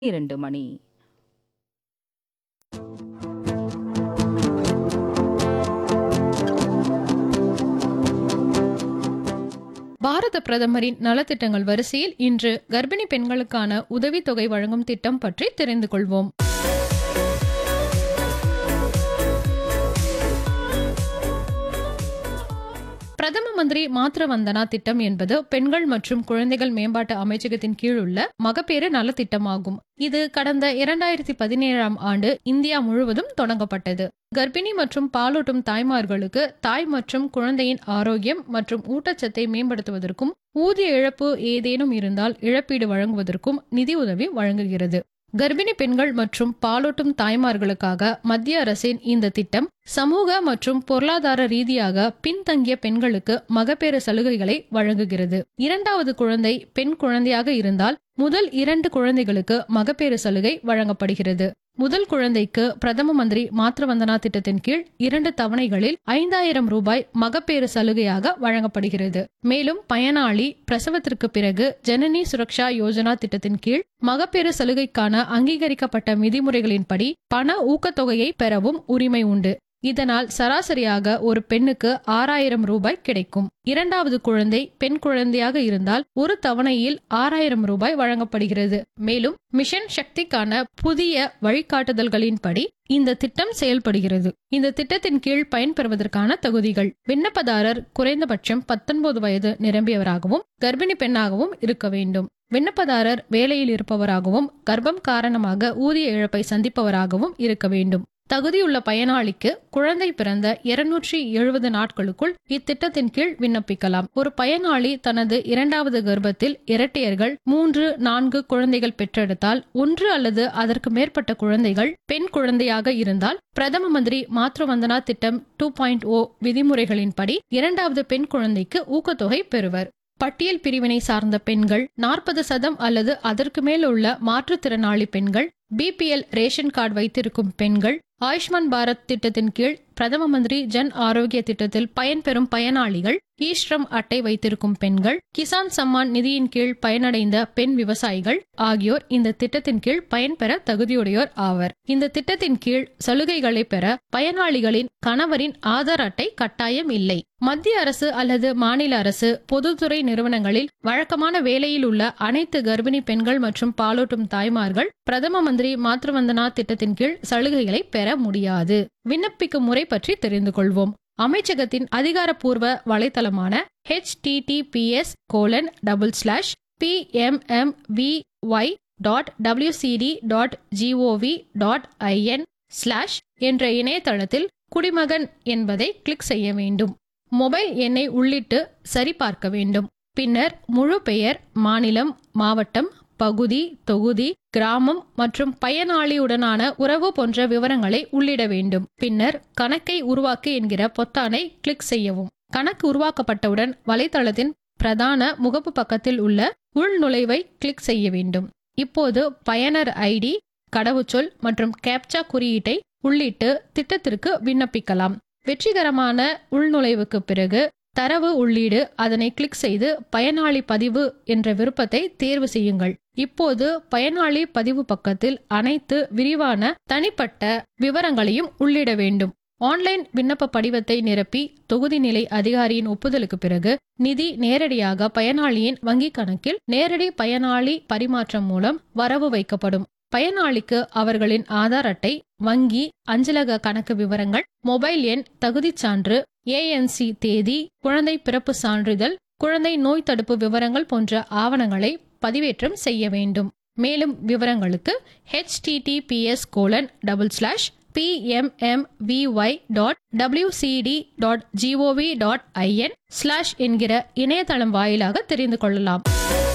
இரண்டு மணி பாரத பிரதமரின் நலத்திட்டங்கள் வரிசையில் இன்று கர்ப்பிணி பெண்களுக்கான உதவித்தொகை வழங்கும் திட்டம் பற்றி தெரிந்து கொள்வோம் பிரதம மந்திரி மாத்ரு வந்தனா திட்டம் என்பது பெண்கள் மற்றும் குழந்தைகள் மேம்பாட்டு அமைச்சகத்தின் கீழ் உள்ள மகப்பேறு நலத்திட்டமாகும் இது கடந்த இரண்டாயிரத்தி பதினேழாம் ஆண்டு இந்தியா முழுவதும் தொடங்கப்பட்டது கர்ப்பிணி மற்றும் பாலூட்டும் தாய்மார்களுக்கு தாய் மற்றும் குழந்தையின் ஆரோக்கியம் மற்றும் ஊட்டச்சத்தை மேம்படுத்துவதற்கும் ஊதிய இழப்பு ஏதேனும் இருந்தால் இழப்பீடு வழங்குவதற்கும் நிதி உதவி வழங்குகிறது கர்ப்பிணி பெண்கள் மற்றும் பாலூட்டும் தாய்மார்களுக்காக மத்திய அரசின் இந்த திட்டம் சமூக மற்றும் பொருளாதார ரீதியாக பின்தங்கிய பெண்களுக்கு மகப்பேறு சலுகைகளை வழங்குகிறது இரண்டாவது குழந்தை பெண் குழந்தையாக இருந்தால் முதல் இரண்டு குழந்தைகளுக்கு மகப்பேறு சலுகை வழங்கப்படுகிறது முதல் குழந்தைக்கு பிரதம மந்திரி மாத்ருவந்தனா திட்டத்தின் கீழ் இரண்டு தவணைகளில் ஐந்தாயிரம் ரூபாய் மகப்பேறு சலுகையாக வழங்கப்படுகிறது மேலும் பயனாளி பிரசவத்திற்கு பிறகு ஜனனி சுரக்ஷா யோஜனா திட்டத்தின் கீழ் மகப்பேறு சலுகைக்கான அங்கீகரிக்கப்பட்ட விதிமுறைகளின்படி பண ஊக்கத்தொகையை பெறவும் உரிமை உண்டு இதனால் சராசரியாக ஒரு பெண்ணுக்கு ஆறாயிரம் ரூபாய் கிடைக்கும் இரண்டாவது குழந்தை பெண் குழந்தையாக இருந்தால் ஒரு தவணையில் ஆறாயிரம் ரூபாய் வழங்கப்படுகிறது மேலும் மிஷன் சக்திக்கான புதிய வழிகாட்டுதல்களின்படி இந்த திட்டம் செயல்படுகிறது இந்த திட்டத்தின் கீழ் பயன்பெறுவதற்கான தகுதிகள் விண்ணப்பதாரர் குறைந்தபட்சம் பத்தொன்பது வயது நிரம்பியவராகவும் கர்ப்பிணி பெண்ணாகவும் இருக்க வேண்டும் விண்ணப்பதாரர் வேலையில் இருப்பவராகவும் கர்ப்பம் காரணமாக ஊதிய இழப்பை சந்திப்பவராகவும் இருக்க வேண்டும் தகுதியுள்ள பயனாளிக்கு குழந்தை பிறந்த இருநூற்றி எழுபது நாட்களுக்குள் இத்திட்டத்தின் கீழ் விண்ணப்பிக்கலாம் ஒரு பயனாளி தனது இரண்டாவது கர்ப்பத்தில் இரட்டையர்கள் மூன்று நான்கு குழந்தைகள் பெற்றெடுத்தால் ஒன்று அல்லது அதற்கு மேற்பட்ட குழந்தைகள் பெண் குழந்தையாக இருந்தால் பிரதம மந்திரி மாத்ருவந்தனா திட்டம் டூ பாயிண்ட் ஓ விதிமுறைகளின்படி இரண்டாவது பெண் குழந்தைக்கு ஊக்கத்தொகை பெறுவர் பட்டியல் பிரிவினை சார்ந்த பெண்கள் நாற்பது சதம் அல்லது அதற்கு மேல் உள்ள மாற்றுத்திறனாளி பெண்கள் பிபிஎல் ரேஷன் கார்டு வைத்திருக்கும் பெண்கள் ஆயுஷ்மான் பாரத் திட்டத்தின் கீழ் பிரதம மந்திரி ஜன் ஆரோக்கிய திட்டத்தில் பயன்பெறும் பயனாளிகள் ஈஸ்ரம் அட்டை வைத்திருக்கும் பெண்கள் கிசான் சம்மான் நிதியின் கீழ் பயனடைந்த பெண் விவசாயிகள் ஆகியோர் இந்த திட்டத்தின் கீழ் பயன்பெற தகுதியுடையோர் ஆவர் இந்த திட்டத்தின் கீழ் சலுகைகளை பெற பயனாளிகளின் கணவரின் ஆதார் அட்டை கட்டாயம் இல்லை மத்திய அரசு அல்லது மாநில அரசு பொதுத்துறை நிறுவனங்களில் வழக்கமான வேலையில் உள்ள அனைத்து கர்ப்பிணி பெண்கள் மற்றும் பாலூட்டும் தாய்மார்கள் பிரதம மந்திரி மாத்ருவந்தனா திட்டத்தின் கீழ் சலுகைகளை பெற முடியாது விண்ணப்பிக்கும் முறை பற்றி தெரிந்து கொள்வோம் அமைச்சகத்தின் அதிகாரப்பூர்வ வலைத்தளமான HTTPS colon double slash PMMVY dot WCD dot GOV dot IN slash என்ற இணையதளத்தில் குடிமகன் என்பதை கிளிக் செய்ய வேண்டும் மொபைல் எண்ணை உள்ளிட்டு சரிபார்க்க வேண்டும் பின்னர் முழு பெயர் மாநிலம் மாவட்டம் பகுதி தொகுதி கிராமம் மற்றும் பயனாளியுடனான உறவு போன்ற விவரங்களை உள்ளிட வேண்டும் பின்னர் கணக்கை உருவாக்கு என்கிற பொத்தானை கிளிக் செய்யவும் கணக்கு உருவாக்கப்பட்டவுடன் வலைத்தளத்தின் பிரதான முகப்பு பக்கத்தில் உள்ள உள்நுழைவை கிளிக் செய்ய வேண்டும் இப்போது பயனர் ஐடி கடவுச்சொல் மற்றும் கேப்சா குறியீட்டை உள்ளிட்டு திட்டத்திற்கு விண்ணப்பிக்கலாம் வெற்றிகரமான உள்நுழைவுக்கு பிறகு தரவு உள்ளீடு அதனை கிளிக் செய்து பயனாளி பதிவு என்ற விருப்பத்தை தேர்வு செய்யுங்கள் இப்போது பயனாளி பதிவு பக்கத்தில் அனைத்து விரிவான தனிப்பட்ட விவரங்களையும் உள்ளிட வேண்டும் ஆன்லைன் விண்ணப்ப படிவத்தை நிரப்பி தொகுதி நிலை அதிகாரியின் ஒப்புதலுக்கு பிறகு நிதி நேரடியாக பயனாளியின் வங்கிக் கணக்கில் நேரடி பயனாளி பரிமாற்றம் மூலம் வரவு வைக்கப்படும் பயனாளிக்கு அவர்களின் ஆதார் அட்டை வங்கி அஞ்சலக கணக்கு விவரங்கள் மொபைல் எண் தகுதிச் சான்று ஏஎன்சி தேதி குழந்தை பிறப்பு சான்றிதழ் குழந்தை நோய் தடுப்பு விவரங்கள் போன்ற ஆவணங்களை பதிவேற்றம் செய்ய வேண்டும் மேலும் விவரங்களுக்கு HTTPS colon double slash PMMVY dot WCD dot GOV dot IN slash என்கிற இணையதளம் வாயிலாக தெரிந்து கொள்ளலாம்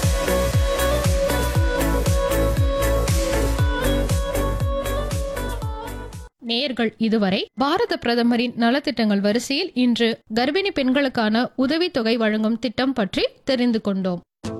நேர்கள் இதுவரை பாரத பிரதமரின் நலத்திட்டங்கள் வரிசையில் இன்று கர்ப்பிணி பெண்களுக்கான உதவித்தொகை வழங்கும் திட்டம் பற்றி தெரிந்து கொண்டோம்